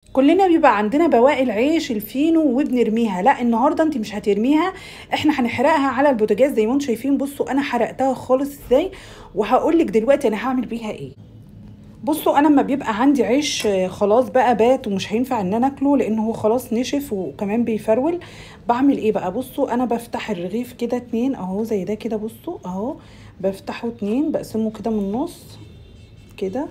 كلنا بيبقى عندنا بواقي العيش الفينو وبنرميها لا النهارده انت مش هترميها احنا هنحرقها على البوتاجاز زي ما انتم شايفين بصوا انا حرقتها خالص ازاي وهقول لك دلوقتي انا هعمل بيها ايه بصوا انا لما بيبقى عندي عيش خلاص بقى بات ومش هينفع ان انا اكله لان هو خلاص نشف وكمان بيفرول بعمل ايه بقى بصوا انا بفتح الرغيف كده اتنين اهو زي ده كده بصوا اهو بفتحه اتنين بقسمه كده من النص كده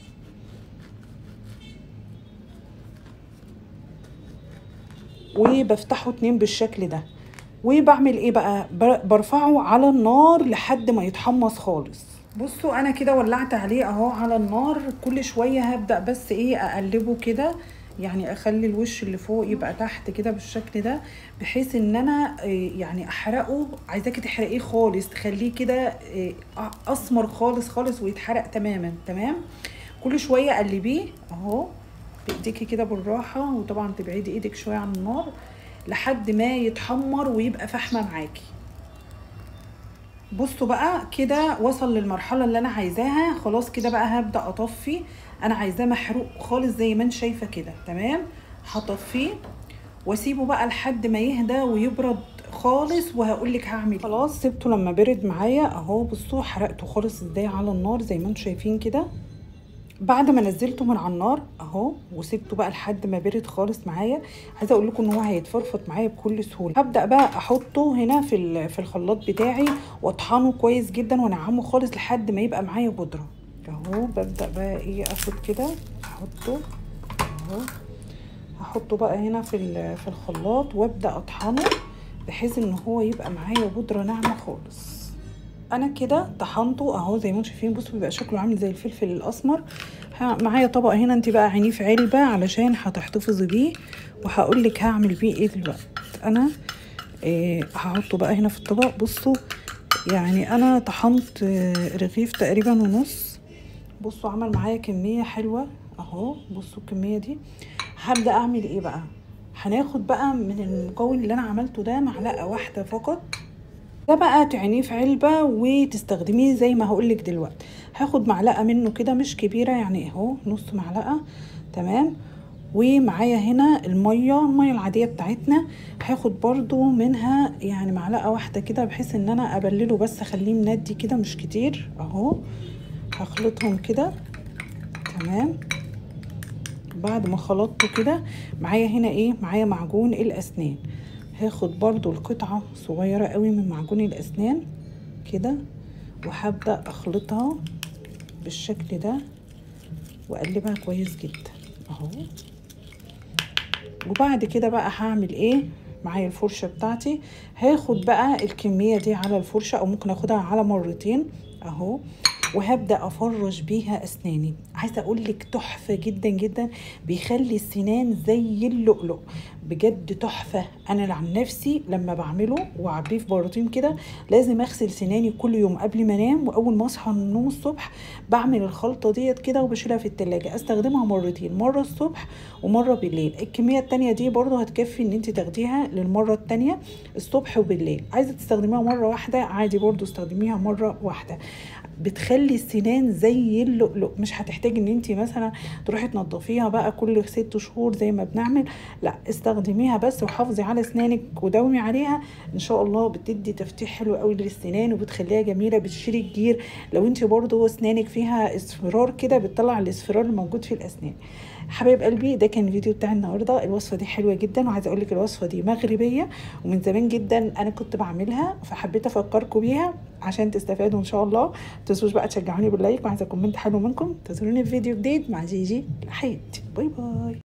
وبفتحه اتنين بالشكل ده وبعمل ايه بقى برفعه على النار لحد ما يتحمص خالص بصوا انا كده ولعت عليه اهو على النار كل شويه هبدا بس ايه اقلبه كده يعني اخلي الوش اللي فوق يبقى تحت كده بالشكل ده بحيث ان انا يعني احرقه عايزاكي تحرقيه خالص تخليه كده اسمر خالص خالص ويتحرق تماما تمام كل شويه قلبيه اهو بايديكي كده بالراحه وطبعا تبعدي ايدك شويه عن النار لحد ما يتحمر ويبقى فحمه معاكي بصوا بقى كده وصل للمرحله اللي انا عايزاها خلاص كده بقى هبدا اطفي انا عايزاه محروق خالص زي ما انت شايفه كده تمام هطفيه واسيبه بقى لحد ما يهدى ويبرد خالص وهقول لك هعمل خلاص سبته لما برد معايا اهو بصوا حرقته خالص ازاي على النار زي ما انتم شايفين كده بعد ما نزلته من على النار اهو وسبته بقى لحد ما برد خالص معايا عايزه اقول لكم ان هو هيتفرفط معايا بكل سهوله هبدا بقى احطه هنا في في الخلاط بتاعي واطحنه كويس جدا وانعمه خالص لحد ما يبقى معايا بودره اهو ببدا بقى ايه اخد كده احطه اهو هحطه بقى هنا في في الخلاط وابدا اطحنه بحيث ان هو يبقى معايا بودره ناعمه خالص انا كده طحنته اهو زي ما انتم شايفين بصوا بيبقى شكله عامل زي الفلفل الاسمر معايا طبق هنا انت بقى عينيه في علبه علشان هتحتفظي بيه وهقول لك هعمل بيه ايه دلوقتي انا إيه هحطه بقى هنا في الطبق بصوا يعني انا طحنت رغيف تقريبا ونص بصوا عمل معايا كميه حلوه اهو بصوا الكميه دي هبدا اعمل ايه بقى هناخد بقى من المكون اللي انا عملته ده معلقه واحده فقط ده بقى تعينيه في علبه وتستخدميه زي ما هقولك دلوقتي هاخد معلقه منه كده مش كبيره يعني اهو نص معلقه تمام ومعايا هنا الميه الميه العاديه بتاعتنا هاخد برضو منها يعني معلقه واحده كده بحيث ان انا ابلله بس اخليه مندي كده مش كتير اهو هخلطهم كده تمام بعد ما خلطته كده معايا هنا ايه معايا معجون الاسنان هاخد برضو القطعة صغيرة قوي من معجون الأسنان كده وهبدأ أخلطها بالشكل ده وأقلبها كويس جدا أهو وبعد كده بقى هعمل إيه معايا الفرشة بتاعتي هاخد بقى الكمية دي على الفرشة أو ممكن أخدها على مرتين أهو وهبدا افرش بيها اسناني عايزه اقول لك تحفه جدا جدا بيخلي السنان زي اللؤلؤ بجد تحفه انا عن نفسي لما بعمله واعبيه في براطيم كده لازم اغسل سناني كل يوم قبل ما انام واول ما اصحى من النوم الصبح بعمل الخلطه ديت كده وبشيلها في التلاجة استخدمها مرتين مره الصبح ومره بالليل الكميه التانية دي برضو هتكفي ان انت تاخديها للمره التانية الصبح وبالليل عايزه تستخدميها مره واحده عادي برضو استخدميها مره واحده بتخلي السنان زي اللؤلؤ مش هتحتاجي ان انت مثلا تروحي تنضفيها بقى كل ست شهور زي ما بنعمل لا استخدميها بس وحافظي على اسنانك وداومي عليها ان شاء الله بتدي تفتيح حلو قوي للسنان وبتخليها جميله بتشيل الجير لو انت برضو اسنانك فيها اصفرار كده بتطلع الاصفرار الموجود في الاسنان حبايب قلبي ده كان الفيديو بتاع النهارده الوصفه دي حلوه جدا وعايزه اقول لك الوصفه دي مغربيه ومن زمان جدا انا كنت بعملها فحبيت افكركم بيها عشان تستفادوا ان شاء الله تنسوش بقى تشجعوني باللايك وعايزه كومنت حلو منكم تزوروني في فيديو جديد مع جيجي حياتي باي باي